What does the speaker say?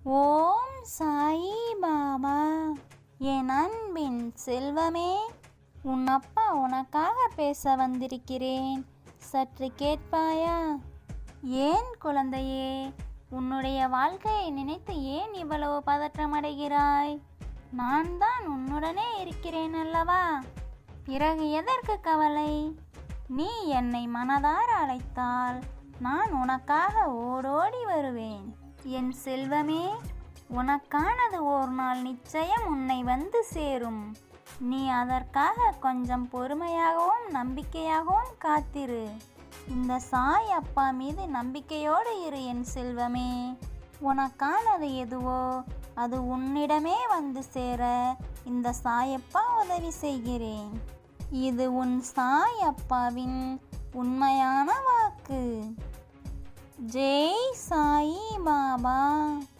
ஓம் சாயி பாபா என் அன்பின் செல்வமே உன் அப்பா உனக்காக பேச வந்திருக்கிறேன் சற்று கேட்பாயா ஏன் குழந்தையே உன்னுடைய வாழ்க்கையை நினைத்து ஏன் இவ்வளவு பதற்றமடைகிறாய் நான் தான் உன்னுடனே இருக்கிறேன் அல்லவா பிறகு எதற்கு கவலை நீ என்னை மனதார அழைத்தால் நான் உனக்காக ஓடோடி வருவேன் என் செல்வமே உனக்கானது ஒரு நாள் நிச்சயம் உன்னை வந்து சேரும் நீ அதற்காக கொஞ்சம் பொறுமையாகவும் நம்பிக்கையாகவும் காத்திரு இந்த சாய் அப்பா மீது நம்பிக்கையோடு இரு என் செல்வமே உனக்கானது எதுவோ அது உன்னிடமே வந்து சேர இந்த சாயப்பா உதவி செய்கிறேன் இது உன் சாய் அப்பாவின் உண்மையான வாக்கு ஜெய் சாயி பாபா